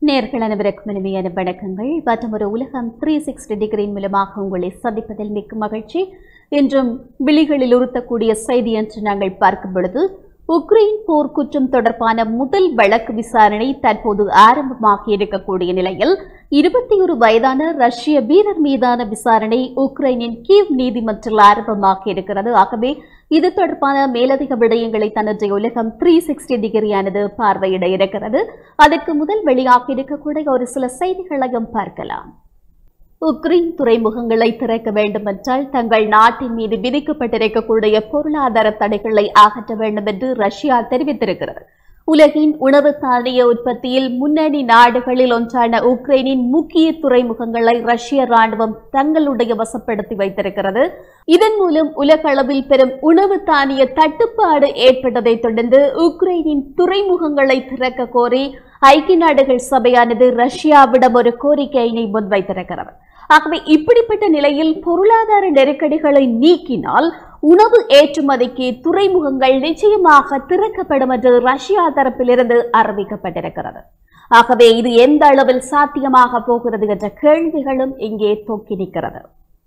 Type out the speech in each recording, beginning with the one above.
நேர்கள் அனைவருக்கும் இனிமையான வணக்கங்கள் மற்றும் ஒரு உலகம் த்ரீ சிக்ஸ்டி டிகிரியின் மூலமாக உங்களை சந்திப்பதில் மிக்க மகிழ்ச்சி இன்றும் விழிகளில் உறுத்தக்கூடிய செய்தி என்று நாங்கள் பார்க்கும் பொழுது உக்ரைன் போர் குற்றம் தொடர்பான முதல் வழக்கு விசாரணை தற்போது ஆரம்பமாகி இருக்கக்கூடிய நிலையில் இருபத்தி ஒரு வயதான ரஷ்ய வீரர் மீதான விசாரணை உக்ரைனின் கீவ் நீதிமன்றில் ஆரம்பமாகி இருக்கிறது ஆகவே இது தொடர்பான மேலதிக விடயங்களை தனது உலகம் த்ரீ சிக்ஸ்டி டிகிரியானது பார்வையிட இருக்கிறது அதற்கு முதல் வெளியாகி இருக்கக்கூடிய ஒரு சில செய்திகளையும் பார்க்கலாம் உக்ரைன் துறைமுகங்களை திறக்க வேண்டுமென்றால் தங்கள் நாட்டின் மீது விதிக்கப்பட்டிருக்கக்கூடிய பொருளாதார தடைகளை அகற்ற வேண்டும் என்று ரஷ்யா தெரிவித்திருக்கிறது உலகின் உணவு தானிய உற்பத்தியில் முன்னணி நாடுகளில் ஒன்றான உக்ரைனின் முக்கிய துறைமுகங்களை ரஷ்ய ராணுவம் தங்களுடைய வசப்படுத்தி வைத்திருக்கிறது இதன் மூலம் உலக அளவில் பெரும் உணவு தானிய தட்டுப்பாடு ஏற்பட்டதை தொடர்ந்து உக்ரைனின் துறைமுகங்களை திறக்க கோரி ஐக்கிய நாடுகள் சபையானது ரஷ்யாவிடம் ஒரு கோரிக்கையினை முன்வைத்திருக்கிறது ஆகவே இப்படிப்பட்ட நிலையில் பொருளாதார நெருக்கடிகளை நீக்கினால் உணவு ஏற்றுமதிக்கு துறைமுகங்கள் நிச்சயமாக திறக்கப்படும் என்று ரஷ்யா தரப்பிலிருந்து அறிவிக்கப்பட்டிருக்கிறது ஆகவே இது எந்த அளவில் சாத்தியமாக போகிறது என்ற கேள்விகளும் இங்கே தூக்கி நிற்கிறது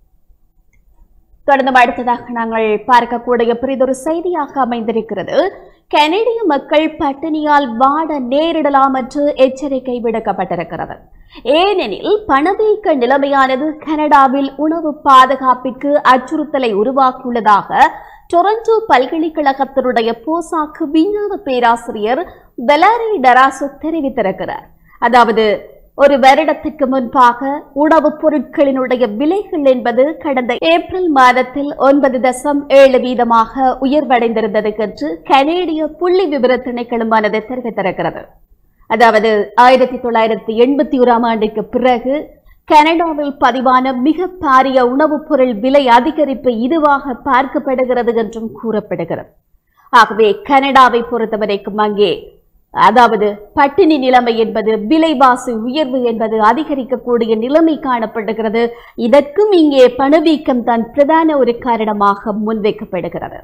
தொடர்ந்து அடுத்ததாக நாங்கள் பார்க்கக்கூடிய பெரிதொரு செய்தியாக அமைந்திருக்கிறது கனடிய மக்கள் பட்டினியால் வாட நேரிடலாம் என்று எச்சரிக்கை விடுக்கப்பட்டிருக்கிறது ஏனெனில் பணவீக்க நிலைமையானது கனடாவில் உணவு பாதுகாப்பிற்கு அச்சுறுத்தலை உருவாக்கியுள்ளதாக டொரண்டோ பல்கலைக்கழகத்தினுடைய போசாக்கு விஞ்ஞான பேராசிரியர் பெலாரி டராசோ தெரிவித்திருக்கிறார் அதாவது ஒரு வருடத்துக்கு முன்பாக உணவுப் பொருட்களினுடைய விலைகள் என்பது கடந்த ஏப்ரல் மாதத்தில் ஒன்பது தசம் ஏழு வீதமாக உயர்வடைந்திருந்தது என்று கனேடிய புள்ளி விவர திணைக்களமானது தெரிவித்திருக்கிறது அதாவது ஆயிரத்தி தொள்ளாயிரத்தி எண்பத்தி ஓராம் ஆண்டுக்கு பிறகு கனடாவில் பதிவான மிக பாரிய உணவுப் பொருள் விலை அதிகரிப்பு இதுவாக பார்க்கப்படுகிறது என்றும் கூறப்படுகிறது ஆகவே கனடாவை பொறுத்தவரைக்கும் அங்கே அதாவது பட்டினி நிலைமை என்பது விலைவாசி உயர்வு என்பது அதிகரிக்கக்கூடிய நிலைமை காணப்படுகிறது இதற்கும் இங்கே பணவீக்கம் தான் பிரதான ஒரு காரணமாக முன்வைக்கப்படுகிறது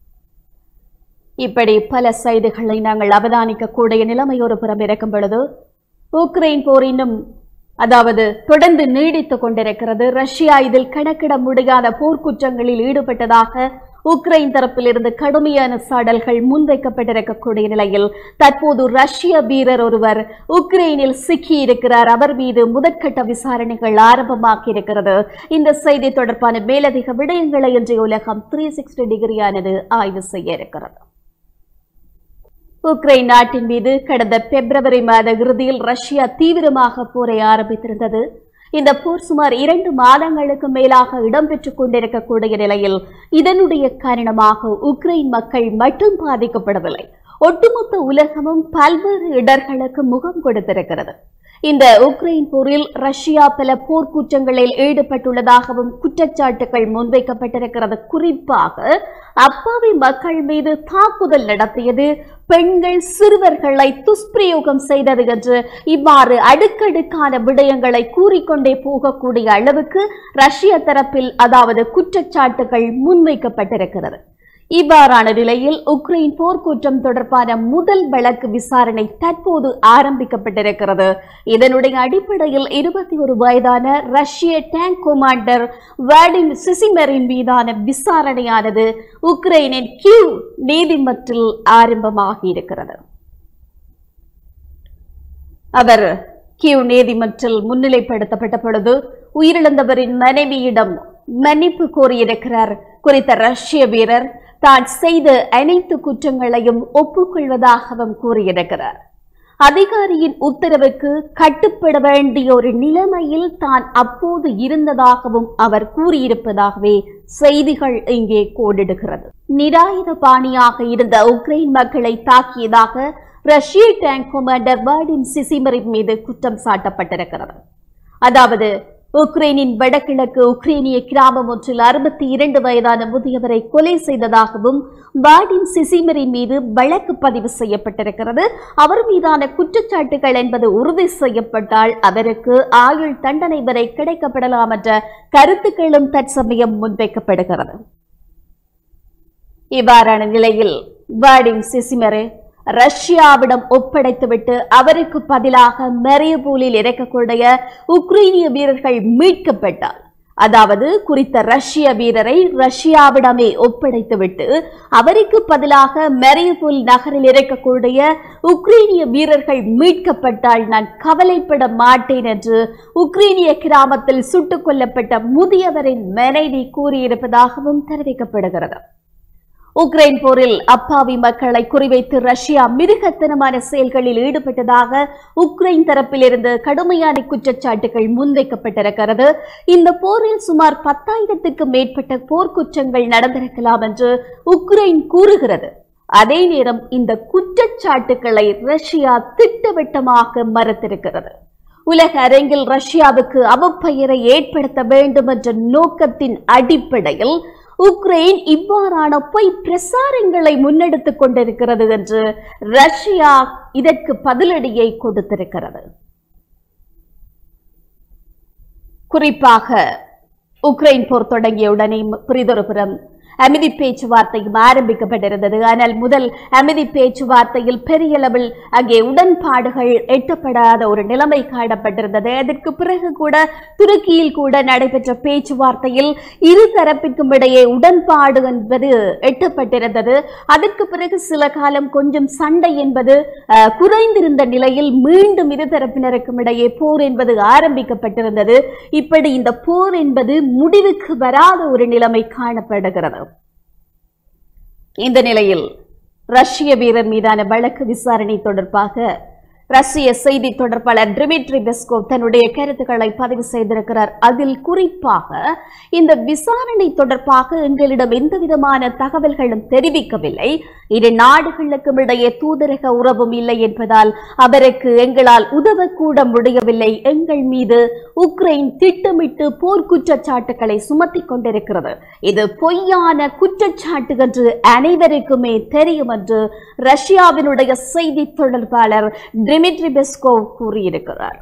இப்படி பல செய்திகளை நாங்கள் அவதானிக்கக்கூடிய நிலைமை ஒரு புறம் இருக்கும் பொழுது உக்ரைன் போர் இன்னும் அதாவது தொடர்ந்து நீடித்துக் கொண்டிருக்கிறது ரஷ்யா இதில் கணக்கிட முடியாத போர்க்குற்றங்களில் ஈடுபட்டதாக உக்ரைன் தரப்பிலிருந்து கடுமையான சாடல்கள் முன்வைக்கப்பட்டிருக்கக்கூடிய நிலையில் தற்போது ரஷ்ய வீரர் ஒருவர் உக்ரைனில் சிக்கியிருக்கிறார் அவர் மீது முதற்கட்ட விசாரணைகள் ஆரம்பமாகி இருக்கிறது இந்த செய்தி தொடர்பான மேலதிக விடயங்களை இன்றைய உலகம் த்ரீ சிக்ஸ்டி டிகிரியானது ஆய்வு செய்ய இருக்கிறது உக்ரைன் நாட்டின் மீது கடந்த பிப்ரவரி மாத இறுதியில் ரஷ்யா தீவிரமாக போரை ஆரம்பித்திருந்தது இந்த போர் சுமார் இரண்டு மாதங்களுக்கு மேலாக இடம்பெற்றுக் கொண்டிருக்கக்கூடிய நிலையில் இதனுடைய காரணமாக உக்ரைன் மக்கள் மட்டும் பாதிக்கப்படவில்லை ஒட்டுமொத்த உலகமும் பல்வேறு இடர்களுக்கு முகம் கொடுத்திருக்கிறது இந்த உக்ரைன் போரில் ரஷ்யா பல போர்க்குற்றங்களில் ஈடுபட்டுள்ளதாகவும் குற்றச்சாட்டுகள் முன்வைக்கப்பட்டிருக்கிறது குறிப்பாக அப்பாவி மக்கள் மீது தாக்குதல் நடத்தியது பெண்கள் சிறுவர்களை துஷ்பிரயோகம் செய்தது என்று இவ்வாறு அடுக்கடுக்கான விடயங்களை கூறிக்கொண்டே போகக்கூடிய அளவுக்கு ரஷ்ய தரப்பில் அதாவது குற்றச்சாட்டுகள் முன்வைக்கப்பட்டிருக்கிறது இவ்வாறான நிலையில் உக்ரைன் போர்க்குற்றம் தொடர்பான முதல் வழக்கு விசாரணை தற்போது ஆரம்பிக்கப்பட்டிருக்கிறது இதனுடைய அடிப்படையில் இருபத்தி ஒரு வயதான ரஷ்ய டேங்க் கமாண்டர் வாடிம் சிசிமரின் மீதான விசாரணையானது உக்ரைனின் கியூ நீதிமன்றில் ஆரம்பமாகி இருக்கிறது அவர் கியூ நீதிமன்றில் முன்னிலைப்படுத்தப்பட்ட பொழுது உயிரிழந்தவரின் மனைவியிடம் மன்னிப்பு கோரியிருக்கிறார் குறித்த ரஷ்ய வீரர் தான் செய்த அனைத்து குற்றங்களையும் ஒப்புக்கொள்வதாகவும் கூறியிருக்கிறார் அதிகாரியின் உத்தரவுக்கு கட்டுப்பட வேண்டிய ஒரு நிலைமையில் தான் அப்போது இருந்ததாகவும் அவர் கூறியிருப்பதாகவே செய்திகள் இங்கே கோடிடுகிறது நிராயுத பாணியாக இருந்த உக்ரைன் மக்களை தாக்கியதாக ரஷ்ய டேங்க் கமாண்டர் வாடிம் சிசிமரின் மீது குற்றம் சாட்டப்பட்டிருக்கிறது அதாவது உக்ரைனின் வடகிழக்கு உக்ரைனிய கிராமம் ஒன்றில் அறுபத்தி இரண்டு வயதான முதியவரை கொலை செய்ததாகவும் வாடின் சிசிமரின் மீது வழக்கு பதிவு செய்யப்பட்டிருக்கிறது அவர் மீதான குற்றச்சாட்டுகள் என்பது உறுதி செய்யப்பட்டால் அவருக்கு ஆயுள் தண்டனை வரை கிடைக்கப்படலாம் என்ற கருத்துக்களும் தற்சமயம் முன்வைக்கப்படுகிறது இவ்வாறான நிலையில் வாடின் சிசிமரே ரஷ்யாவிடம் ஒப்படைத்துவிட்டு அவருக்கு பதிலாக மெரியபூலில் இறக்கக்கூடிய உக்ரைனிய வீரர்கள் மீட்கப்பட்டார் அதாவது குறித்த ரஷ்ய வீரரை ரஷ்யாவிடமே ஒப்படைத்துவிட்டு அவருக்கு பதிலாக மெரியபூல் நகரில் இருக்கக்கூடிய உக்ரைனிய வீரர்கள் மீட்கப்பட்டால் நான் கவலைப்பட மாட்டேன் என்று உக்ரைனிய கிராமத்தில் சுட்டுக் கொல்லப்பட்ட முதியவரின் மனைவி கூறியிருப்பதாகவும் தெரிவிக்கப்படுகிறது உக்ரைன் போரில் அப்பாவி மக்களை குறிவைத்து ரஷ்யா மிருகத்தனமான செயல்களில் ஈடுபட்டதாக உக்ரைன் தரப்பிலிருந்து கடுமையான குற்றச்சாட்டுகள் முன்வைக்கப்பட்டிருக்கிறது இந்த போரில் சுமார் பத்தாயிரத்துக்கும் மேற்பட்ட போர்க்குற்றங்கள் நடந்திருக்கலாம் என்று உக்ரைன் கூறுகிறது அதே நேரம் இந்த குற்றச்சாட்டுக்களை ரஷ்யா திட்டவட்டமாக மறுத்திருக்கிறது உலக அரங்கில் ரஷ்யாவுக்கு அவப்பெயரை ஏற்படுத்த வேண்டும் என்ற நோக்கத்தின் அடிப்படையில் உக்ரைன் இவ்வாறான பொய் பிரசாரங்களை முன்னெடுத்துக் கொண்டிருக்கிறது என்று ரஷ்யா இதற்கு பதிலடியை கொடுத்திருக்கிறது குறிப்பாக உக்ரைன் போர் தொடங்கியவுடனே புரிதொருபுறம் அமைதி பேச்சுவார்த்தையும் ஆரம்பிக்கப்பட்டிருந்தது ஆனால் முதல் அமைதி பேச்சுவார்த்தையில் பெரிய அளவில் அங்கே உடன்பாடுகள் எட்டப்படாத ஒரு நிலைமை காணப்பட்டிருந்தது அதற்கு பிறகு கூட துருக்கியில் கூட நடைபெற்ற பேச்சுவார்த்தையில் இரு தரப்பிற்கும் இடையே உடன்பாடு என்பது எட்டப்பட்டிருந்தது அதற்கு பிறகு சில காலம் கொஞ்சம் சண்டை என்பது அஹ், குறைந்திருந்த நிலையில் மீண்டும் இரு தரப்பினருக்கும் இடையே போர் என்பது ஆரம்பிக்கப்பட்டிருந்தது இப்படி இந்த போர் என்பது முடிவுக்கு வராத ஒரு நிலைமை காணப்படுகிறது இந்த நிலையில் ரஷ்ய வீரர் மீதான வழக்கு விசாரணை தொடர்பாக ரஷ்ய செய்தி தொடர்பாளர் டிமிட்ரி பெஸ்கோவ் தன்னுடைய கருத்துக்களை பதிவு செய்திருக்கிறார் அதில் குறிப்பாக இந்த விசாரணை தொடர்பாக எங்களிடம் எந்த விதமான தகவல்களும் தெரிவிக்கவில்லை இரு நாடுகளுக்கும் இடையே தூதரக உறவும் இல்லை என்பதால் அவருக்கு எங்களால் உதவக்கூட முடியவில்லை எங்கள் மீது உக்ரைன் திட்டமிட்டு போர் குற்றச்சாட்டுகளை சுமத்திக் கொண்டிருக்கிறது இது பொய்யான குற்றச்சாட்டு என்று அனைவருக்குமே தெரியும் என்று ரஷ்யாவினுடைய செய்தி தொடர்பாளர் டிமிட்ரி பெஸ்கோவ் கூறியிருக்கிறார்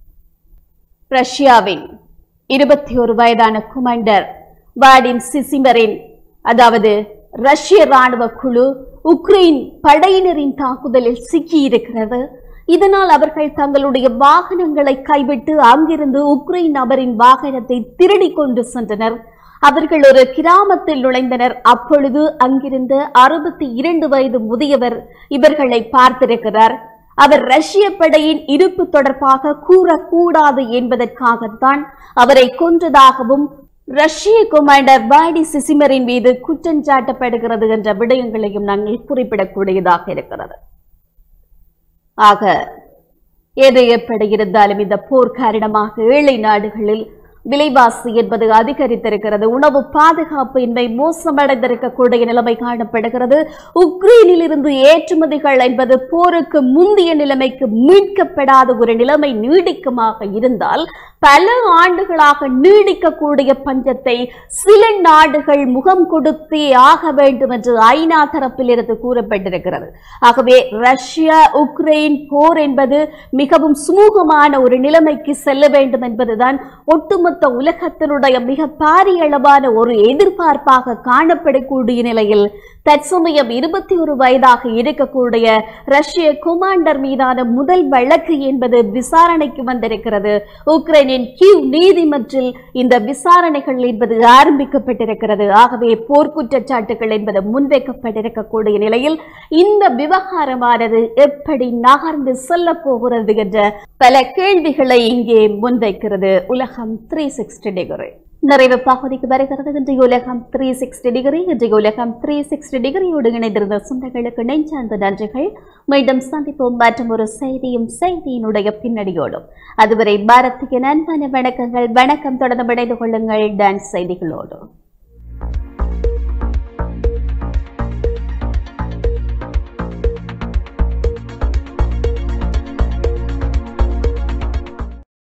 ரஷ்யாவின் இருபத்தி ஒரு வயதான குமாண்டர் வாடிம் சிசிமரின் அதாவது ரஷ்ய ராணுவ குழு உக்ரைன் படையினரின் தாக்குதலில் சிக்கியிருக்கிறது இதனால் அவர்கள் தங்களுடைய வாகனங்களை கைவிட்டு அங்கிருந்து உக்ரைன் நபரின் வாகனத்தை திருடிக் கொண்டு சென்றனர் அவர்கள் ஒரு கிராமத்தில் நுழைந்தனர் அப்பொழுது அங்கிருந்த அறுபத்தி இரண்டு வயது முதியவர் இவர்களை பார்த்திருக்கிறார் அவர் ரஷ்ய படையின் இருப்பு தொடர்பாக கூறக்கூடாது என்பதற்காகத்தான் அவரை கொன்றதாகவும் ரஷ்ய கமாண்டர் வாடி சிசிமரின் மீது குற்றஞ்சாட்டப்படுகிறது என்ற விடயங்களையும் நாங்கள் குறிப்பிடக்கூடியதாக இருக்கிறது ஆக எது எப்படி இருந்தாலும் இந்த போர் காரணமாக ஏழை நாடுகளில் விலைவாசி என்பது அதிகரித்திருக்கிறது உணவு பாதுகாப்பு இன்மை மோசமடைந்திருக்கக்கூடிய நிலைமை காணப்படுகிறது உக்ரைனில் இருந்து ஏற்றுமதிகள் என்பது போருக்கு முந்தைய நிலைமைக்கு மீட்கப்படாத ஒரு நிலைமை நீடிக்குமாக இருந்தால் பல ஆண்டுகளாக நீடிக்கக்கூடிய பஞ்சத்தை சில நாடுகள் முகம் கொடுத்தே ஆக வேண்டும் என்று ஐநா தரப்பில் இருந்து கூறப்பட்டிருக்கிறது ஆகவே ரஷ்யா உக்ரைன் போர் என்பது மிகவும் சுமூகமான ஒரு நிலைமைக்கு செல்ல வேண்டும் என்பதுதான் ஒட்டுமொத்த உலகத்தினுடைய மிக பாரிய அளவான ஒரு எதிர்பார்ப்பாக காணப்படக்கூடிய நிலையில் தற்சமயம் இருபத்தி ஒரு வயதாக இருக்கக்கூடிய ரஷ்ய கொமாண்டர் மீதான முதல் வழக்கு என்பது விசாரணைக்கு வந்திருக்கிறது உக்ரைனின் கிவ் நீதிமன்றில் இந்த விசாரணைகள் என்பது ஆரம்பிக்கப்பட்டிருக்கிறது ஆகவே போர்க்குற்றச்சாட்டுகள் என்பது முன்வைக்கப்பட்டிருக்கக்கூடிய நிலையில் இந்த விவகாரமானது எப்படி நகர்ந்து செல்ல போகிறது என்ற பல கேள்விகளை இங்கே முன்வைக்கிறது உலகம் த்ரீ சிக்ஸ்டி டிகிரி நிறைவு பகுதிக்கு வருகிறது இன்றைய உலகம் த்ரீ சிக்ஸ்டி டிகிரி இன்றைய உலகம் த்ரீ சிக்ஸ்டி டிகிரியோடு இணைந்திருந்த சொந்தங்களுக்கு நெஞ்சார்ந்த நன்றிகள் மீண்டும் சந்திப்போம் மற்றும் ஒரு செய்தியும் செய்தியினுடைய பின்னணியோடும் அதுவரை பாரதிய நண்பன வணக்கங்கள் வணக்கம் தொடர்ந்து இணைந்து கொள்ளுங்கள் டான்ஸ் செய்திகளோடு